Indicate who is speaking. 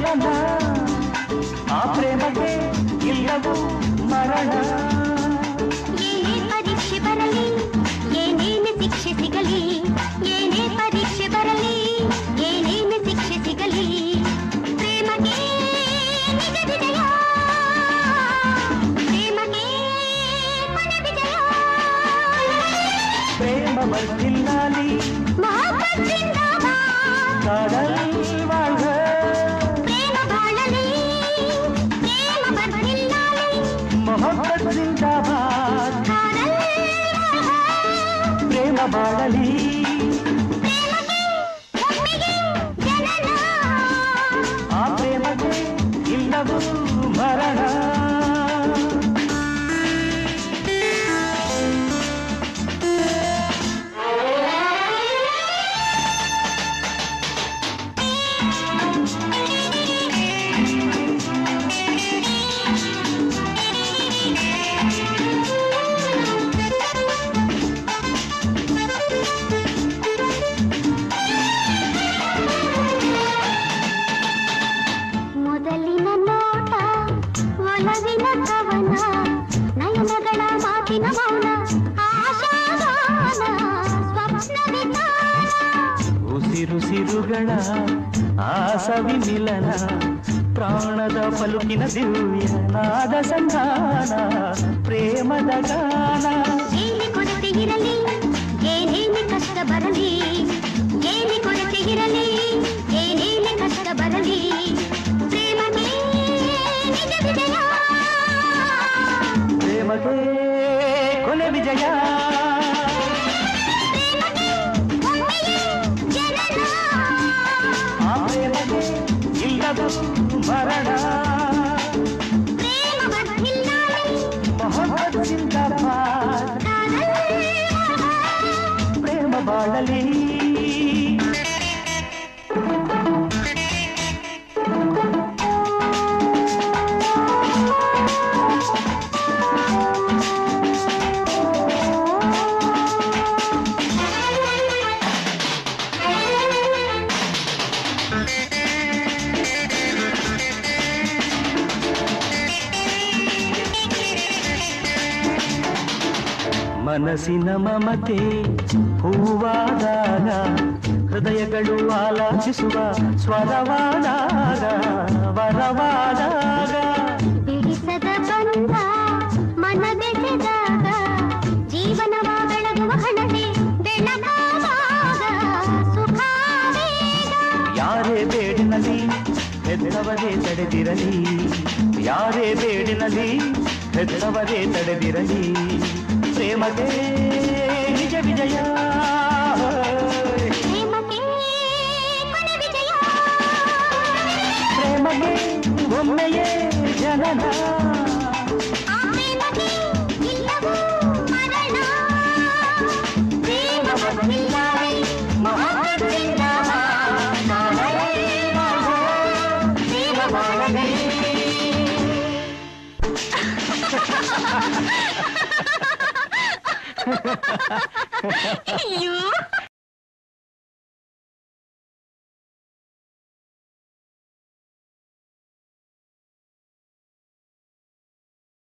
Speaker 1: ಜನನ ಆ ಪ್ರೇಮಕ್ಕೆ ಇಲ್ಲವೂ ಮರಣ
Speaker 2: ಏನೇ ಪರೀಕ್ಷೆ ಬರಲಿ ಏನೇನು ಶಿಕ್ಷೆ ಸಿಗಲಿ ಏನೇ ಪರೀಕ್ಷೆ ಬರಲಿ ಏನೇನು ಶಿಕ್ಷೆ ಸಿಗಲಿ ಪ್ರೇಮಗೆ ನಿಜ ವಿಜಯ ಪ್ರೇಮಗೆ ಕೊನೆ ವಿಜಯ
Speaker 1: ಪ್ರೇಮ ಬರ್ತಿಲ್ಲಾಲಿ
Speaker 2: ಮೊಹಬ್ಬತ್ ಜಿಂದಾಬಾದ್
Speaker 1: ಕಾಡಲ್ வாழ்க
Speaker 2: ಪ್ರೇಮ ಬಾಳಲಿ ಪ್ರೇಮ ಬರ್ತಿಲ್ಲಾಲಿ
Speaker 1: ಮೊಹಬ್ಬತ್ ಜಿಂದಾಬಾದ್
Speaker 2: ಕಾಡಲ್ வாழ்க.
Speaker 1: ಪ್ರೇಮ ಬಾಳಲಿ
Speaker 2: ಪ್ರೇಮಗೆ ಒಮ್ಮೆಗೆ ಜನನ
Speaker 1: ಆ ಪ್ರೇಮಕ್ಕೆ ಇಲ್ಲವೂ ಮರಣ
Speaker 2: ಮೊದಲಿನ ನೋಟ ಒಲವಿನ ಕವನ ನಯನಗಳ ಮಾತಿನ ಮೌನ ಆಶಾಗಾನ ಸ್ವಪ್ನ ವಿಧಾನ
Speaker 1: ಉಸಿರುಸಿರುಗಳ ಆ ಸವಿ ಮಿಲನ ಪ್ರಾಣದ ಪಲುಕಿನ ದಿವ್ಯ ನಾದ ಸಂಧಾನ ಪ್ರೇಮದ ಗಾನ
Speaker 2: ಏನೇ ಕೊರತೆ ಇರಲಿ ಏನೇನೆ ಕಷ್ಟ ಬರಲಿ ಏನೇ ಕೊರತೆ ಇರಲಿ ಏನೇನೆ ಕಷ್ಟ ಬರಲಿ ಪ್ರೇಮಕ್ಕೆ ನಿಜ ವಿಜಯ
Speaker 1: ಪ್ರೇಮಕ್ಕೆ ಕೊನೆ ವಿಜಯ
Speaker 2: ಪ್ರೇಮಕ್ಕೆ ಒಮ್ಮೆಗೆ ಜನನ
Speaker 1: ಆ ಪ್ರೇಮಕ್ಕೆ ಇಲ್ಲದ ಮರಣ
Speaker 2: ಪ್ರೇಮ ಬರ್ತಿಲ್ಲಾಲಿ
Speaker 1: ಮೊಹಬ್ಬತ್ ಜಿಂದಾಬಾದ್ ಪ್ರೇಮ ಬಾಳಲಿ ಮನಸ್ಸಿನ ಮಮತೆ ಹೂವಾದಾಗ ಹೃದಯಗಳು ಆಲಾಪಿಸುವ ಸ್ವರವಾದಾಗ ವರವಾದಾಗ
Speaker 2: ಬಿಡಿಸದ ಬಂದ ಮನ ಬೆಸೆದಾಗ ಜೀವನವ ಬೆಳಗುವ ಹಣತೆ ಬೆಳಗಾವಾಗ ಸುಖ ವೇಗ
Speaker 1: ಯಾರೇ ಬೇಡಿನಲಿ ಹೆದರವರೇ ತಡೆದಿರಲಿ ಯಾರೇ ಬೇಡಿನಲಿ ಹೆದರವರೇ ತಡೆದಿರಲಿ ಪ್ರೇಮದೇ ನಿಜ ವಿಜಯ
Speaker 2: ಪ್ರೇಮಕ್ಕೆ ಕೊನೆ ವಿಜಯ
Speaker 1: ಪ್ರೇಮಗೆ ಒಮ್ಮೆಯೇ ಜನನ
Speaker 2: ಆ ಪ್ರೇಮಕ್ಕೆ ಇಲ್ಲವೂ ಮರಣ ಪ್ರೇಮ ಬಂದಿಲ್ಲವೇ ಮೊಹಬ್ಬತ್ ಜಿಂದಾಬಾದ್. ಪ್ರೇಮ ಬಾಳಲಿ.
Speaker 3: ಅಯ್ಯೋ